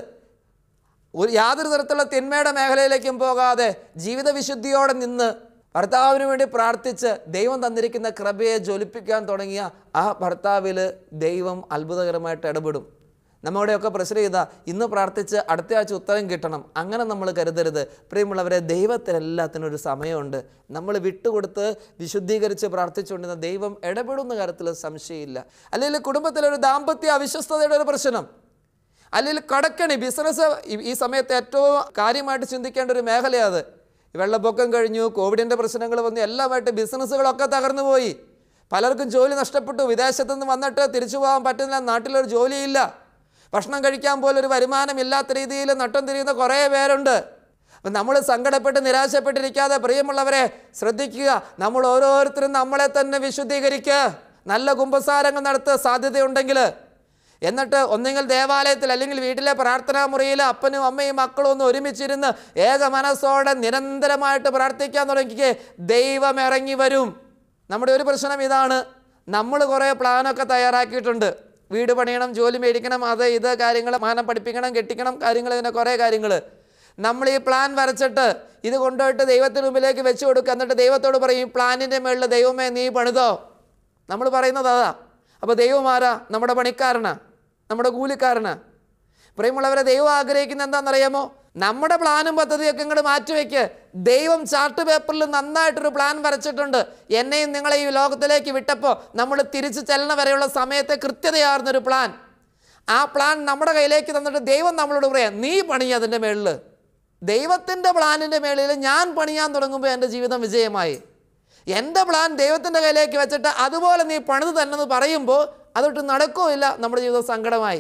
ഒരു യാതൊരു തരത്തിലുള്ള തിന്മയുടെ മേഖലയിലേക്കും പോകാതെ ജീവിത വിശുദ്ധിയോടെ നിന്ന് ഭർത്താവിന് വേണ്ടി പ്രാർത്ഥിച്ച് ദൈവം തന്നിരിക്കുന്ന കൃപയെ ജ്വലിപ്പിക്കാൻ തുടങ്ങിയ ആ ഭർത്താവിൽ ദൈവം അത്ഭുതകരമായിട്ട് ഇടപെടും നമ്മുടെയൊക്കെ പ്രഷർ ചെയ്താ ഇന്ന് പ്രാർത്ഥിച്ച് അടുത്ത ആഴ്ച ഉത്തരം കിട്ടണം അങ്ങനെ നമ്മൾ കരുതരുത് പ്രിയമുള്ളവരെ ദൈവത്തിന് എല്ലാത്തിനും ഒരു സമയമുണ്ട് നമ്മൾ വിട്ടുകൊടുത്ത് വിശുദ്ധീകരിച്ച് പ്രാർത്ഥിച്ചുകൊണ്ടിരുന്ന ദൈവം ഇടപെടുന്ന കാര്യത്തിൽ സംശയമില്ല അല്ലെങ്കിൽ കുടുംബത്തിലൊരു ദാമ്പത്യ അവിശ്വസ്തതയുടെ ഒരു പ്രശ്നം അല്ലെങ്കിൽ കടക്കണി ബിസിനസ് ഈ സമയത്ത് ഏറ്റവും കാര്യമായിട്ട് ചിന്തിക്കേണ്ട ഒരു മേഖലയാണ് അത് വെള്ളപ്പൊക്കം കഴിഞ്ഞു കോവിഡിൻ്റെ പ്രശ്നങ്ങൾ വന്നു എല്ലാമായിട്ട് ബിസിനസ്സുകളൊക്കെ തകർന്നു പോയി പലർക്കും ജോലി നഷ്ടപ്പെട്ടു വിദേശത്തു നിന്ന് വന്നിട്ട് തിരിച്ചു പോകാൻ പറ്റുന്നില്ല നാട്ടിലൊരു ജോലിയില്ല ഭക്ഷണം കഴിക്കാൻ പോലും ഒരു വരുമാനമില്ലാത്ത രീതിയിൽ നട്ടം തിരിയുന്ന കുറേ പേരുണ്ട് അപ്പം നമ്മൾ സങ്കടപ്പെട്ട് നിരാശപ്പെട്ടിരിക്കാതെ പ്രിയമുള്ളവരെ ശ്രദ്ധിക്കുക നമ്മൾ ഓരോരുത്തരും നമ്മളെ തന്നെ വിശുദ്ധീകരിക്കുക നല്ല കുമ്പസാരങ്ങൾ നടത്തുക സാധ്യതയുണ്ടെങ്കിൽ എന്നിട്ട് ഒന്നെങ്കിൽ ദേവാലയത്തിൽ അല്ലെങ്കിൽ വീട്ടിലെ പ്രാർത്ഥനാ മുറിയിൽ അപ്പനും അമ്മയും മക്കളും ഒന്ന് ഒരുമിച്ചിരുന്ന് ഏക മനസ്സോടെ നിരന്തരമായിട്ട് പ്രാർത്ഥിക്കാൻ തുടങ്ങിക്കേ ദൈവം ഇറങ്ങി വരും നമ്മുടെ ഒരു പ്രശ്നം ഇതാണ് നമ്മൾ കുറേ പ്ലാനൊക്കെ തയ്യാറാക്കിയിട്ടുണ്ട് വീട് പണിയണം ജോലി മേടിക്കണം അത് ഇത് കാര്യങ്ങൾ മാനം പഠിപ്പിക്കണം കെട്ടിക്കണം കാര്യങ്ങൾ ഇതിൻ്റെ കുറേ കാര്യങ്ങൾ നമ്മൾ ഈ പ്ലാൻ വരച്ചിട്ട് ഇത് കൊണ്ടുപോയിട്ട് ദൈവത്തിന് മുമ്പിലേക്ക് വെച്ച് കൊടുക്കുക എന്നിട്ട് ദൈവത്തോട് പറയും ഈ പ്ലാനിൻ്റെ മുകളിൽ ദൈവമേ നീ പണിതോ നമ്മൾ പറയുന്നത് അതാ അപ്പോൾ ദൈവം ആരാ നമ്മുടെ പണിക്കാരനാ നമ്മുടെ കൂലിക്കാരനാ പ്രിയമുള്ളവരെ ദൈവം ആഗ്രഹിക്കുന്ന എന്താണെന്നറിയാമോ നമ്മുടെ പ്ലാനും പദ്ധതിയൊക്കെ ഇങ്ങോട്ട് മാറ്റിവെക്ക് ദൈവം ചാർട്ട് പേപ്പറിൽ നന്നായിട്ടൊരു പ്ലാൻ വരച്ചിട്ടുണ്ട് എന്നെയും നിങ്ങളെ ഈ ലോകത്തിലേക്ക് വിട്ടപ്പോൾ നമ്മൾ തിരിച്ചു ചെല്ലണ വരെയുള്ള സമയത്തെ കൃത്യതയാർന്നൊരു പ്ലാൻ ആ പ്ലാൻ നമ്മുടെ കയ്യിലേക്ക് തന്നിട്ട് ദൈവം നമ്മളോട് പറയാം നീ പണി അതിൻ്റെ മേളിൽ ദൈവത്തിൻ്റെ പ്ലാനിൻ്റെ മേളിൽ ഞാൻ പണിയാൻ തുടങ്ങുമ്പോൾ എൻ്റെ ജീവിതം വിജയമായി എൻ്റെ പ്ലാൻ ദൈവത്തിൻ്റെ കയ്യിലേക്ക് വെച്ചിട്ട് അതുപോലെ നീ പണിത് തന്നെന്ന് പറയുമ്പോൾ അതൊട്ട് നടക്കുകയില്ല നമ്മുടെ ജീവിതം സങ്കടമായി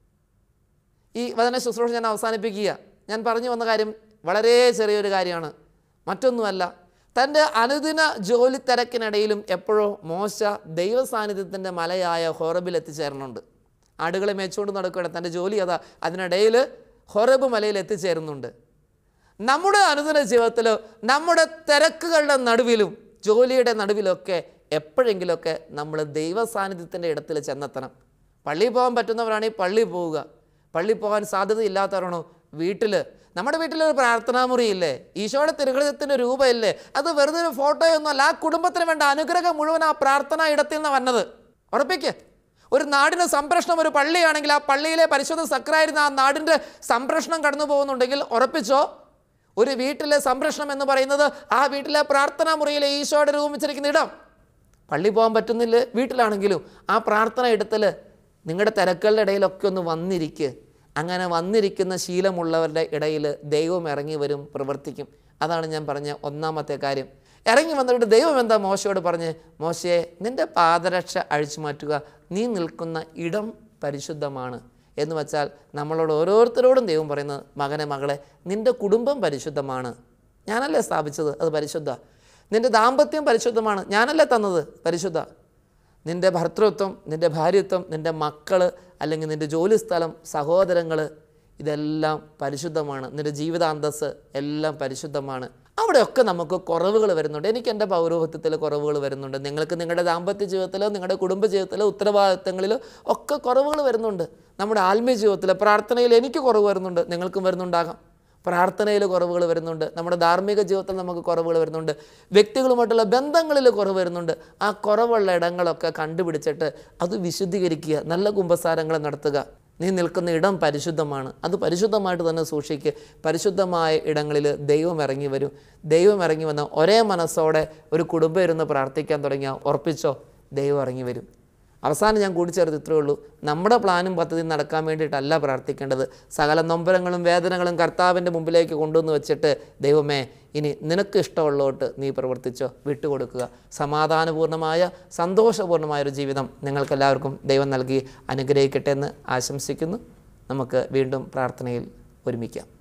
ഈ വചന ശുശ്രൂഷ ഞാൻ അവസാനിപ്പിക്കുക ഞാൻ പറഞ്ഞു വന്ന കാര്യം വളരെ ചെറിയൊരു കാര്യമാണ് മറ്റൊന്നുമല്ല തൻ്റെ അനുദിന ജോലി തിരക്കിനിടയിലും എപ്പോഴോ മോശ ദൈവ സാന്നിധ്യത്തിൻ്റെ മലയായ ഹോറബിൽ എത്തിച്ചേരുന്നുണ്ട് ആടുകളെ മേച്ചുകൊണ്ട് നടക്കുകയാണ് തൻ്റെ ജോലി അതാ അതിനിടയിൽ ഹൊറബ് മലയിൽ എത്തിച്ചേരുന്നുണ്ട് നമ്മുടെ അനുദിന ജീവിതത്തിൽ നമ്മുടെ തിരക്കുകളുടെ നടുവിലും ജോലിയുടെ നടുവിലൊക്കെ എപ്പോഴെങ്കിലുമൊക്കെ നമ്മൾ ദൈവ സാന്നിധ്യത്തിൻ്റെ ഇടത്തിൽ ചെന്നെത്തണം പള്ളിയിൽ പോകാൻ പറ്റുന്നവരാണെങ്കിൽ പള്ളിയിൽ പോവുക പള്ളിയിൽ പോകാൻ സാധ്യതയില്ലാത്തവരാണോ വീട്ടിൽ നമ്മുടെ വീട്ടിലൊരു പ്രാർത്ഥനാ മുറിയില്ലേ ഈശോയുടെ തിരുഹൃദയത്തിൻ്റെ രൂപമില്ലേ അത് വെറുതെ ഒരു ഫോട്ടോയൊന്നുമല്ല ആ കുടുംബത്തിന് വേണ്ട അനുഗ്രഹം മുഴുവൻ ആ പ്രാർത്ഥനാ ഇടത്തിൽ നിന്ന് വന്നത് ഉറപ്പിക്ക് ഒരു നാടിന് സംരക്ഷണം ഒരു പള്ളിയാണെങ്കിൽ ആ പള്ളിയിലെ പരിശുദ്ധ സക്രായിരുന്ന ആ നാടിൻ്റെ സംരക്ഷണം കടന്നു പോകുന്നുണ്ടെങ്കിൽ ഉറപ്പിച്ചോ ഒരു വീട്ടിലെ സംരക്ഷണം എന്ന് പറയുന്നത് ആ വീട്ടിലെ പ്രാർത്ഥനാ മുറിയിലെ ഈശോയുടെ രൂപം വെച്ചിരിക്കുന്ന ഇടം പള്ളി പോകാൻ പറ്റുന്നില്ല വീട്ടിലാണെങ്കിലും ആ പ്രാർത്ഥന ഇടത്തിൽ നിങ്ങളുടെ തിരക്കുകളുടെ ഇടയിലൊക്കെ ഒന്ന് വന്നിരിക്കുക അങ്ങനെ വന്നിരിക്കുന്ന ശീലമുള്ളവരുടെ ഇടയിൽ ദൈവം ഇറങ്ങി വരും പ്രവർത്തിക്കും അതാണ് ഞാൻ പറഞ്ഞ ഒന്നാമത്തെ കാര്യം ഇറങ്ങി വന്നിട്ട് ദൈവം എന്താ മോശയോട് പറഞ്ഞ് മോശയെ നിൻ്റെ പാദരക്ഷ അഴിച്ചു മാറ്റുക നീ നിൽക്കുന്ന ഇടം പരിശുദ്ധമാണ് എന്ന് വച്ചാൽ നമ്മളോട് ഓരോരുത്തരോടും ദൈവം പറയുന്നത് മകനെ മകളെ നിൻ്റെ കുടുംബം പരിശുദ്ധമാണ് ഞാനല്ലേ സ്ഥാപിച്ചത് അത് പരിശുദ്ധ നിൻ്റെ ദാമ്പത്യം പരിശുദ്ധമാണ് ഞാനല്ലേ തന്നത് പരിശുദ്ധ നിൻ്റെ ഭർത്തൃത്വം നിൻ്റെ ഭാര്യത്വം നിൻ്റെ മക്കൾ അല്ലെങ്കിൽ നിൻ്റെ ജോലി സ്ഥലം സഹോദരങ്ങൾ ഇതെല്ലാം പരിശുദ്ധമാണ് നിൻ്റെ ജീവിതാന്തസ് എല്ലാം പരിശുദ്ധമാണ് അവിടെയൊക്കെ നമുക്ക് കുറവുകൾ വരുന്നുണ്ട് എനിക്ക് എൻ്റെ പൗരോഹിത്യത്തിൽ കുറവുകൾ വരുന്നുണ്ട് നിങ്ങൾക്ക് നിങ്ങളുടെ ദാമ്പത്യ ജീവിതത്തിലോ നിങ്ങളുടെ കുടുംബ ജീവിതത്തിലോ ഉത്തരവാദിത്തങ്ങളിലോ ഒക്കെ കുറവുകൾ വരുന്നുണ്ട് നമ്മുടെ ആത്മീയ ജീവിതത്തിൽ പ്രാർത്ഥനയിൽ എനിക്ക് കുറവ് വരുന്നുണ്ട് നിങ്ങൾക്കും വരുന്നുണ്ടാകാം പ്രാർത്ഥനയിൽ കുറവുകൾ വരുന്നുണ്ട് നമ്മുടെ ധാർമ്മിക ജീവിതത്തിൽ നമുക്ക് കുറവുകൾ വരുന്നുണ്ട് വ്യക്തികളുമായിട്ടുള്ള ബന്ധങ്ങളിൽ കുറവ് വരുന്നുണ്ട് ആ കുറവുള്ള ഇടങ്ങളൊക്കെ കണ്ടുപിടിച്ചിട്ട് അത് വിശുദ്ധീകരിക്കുക നല്ല കുമ്പസാരങ്ങൾ നടത്തുക നീ നിൽക്കുന്ന ഇടം പരിശുദ്ധമാണ് അത് പരിശുദ്ധമായിട്ട് തന്നെ സൂക്ഷിക്കുക പരിശുദ്ധമായ ഇടങ്ങളിൽ ദൈവം ഇറങ്ങി വരും ദൈവം ഇറങ്ങി വന്ന ഒരേ മനസ്സോടെ ഒരു കുടുംബം ഇരുന്ന് പ്രാർത്ഥിക്കാൻ തുടങ്ങിയാൽ ഉറപ്പിച്ചോ ദൈവം ഇറങ്ങി വരും അവസാനം ഞാൻ കൂടിച്ചേർത്ത് ഇത്രയേ ഉള്ളൂ നമ്മുടെ പ്ലാനും പദ്ധതിയും നടക്കാൻ വേണ്ടിയിട്ടല്ല പ്രാർത്ഥിക്കേണ്ടത് സകല നൊമ്പരങ്ങളും വേദനകളും കർത്താവിൻ്റെ മുമ്പിലേക്ക് കൊണ്ടുവന്ന് വെച്ചിട്ട് ദൈവമേ ഇനി നിനക്ക് ഇഷ്ടമുള്ളോട്ട് നീ പ്രവർത്തിച്ചോ വിട്ടുകൊടുക്കുക സമാധാനപൂർണ്ണമായ സന്തോഷപൂർണ്ണമായ ഒരു ജീവിതം നിങ്ങൾക്കെല്ലാവർക്കും ദൈവം നൽകി അനുഗ്രഹിക്കട്ടെ എന്ന് ആശംസിക്കുന്നു നമുക്ക് വീണ്ടും പ്രാർത്ഥനയിൽ ഒരുമിക്കാം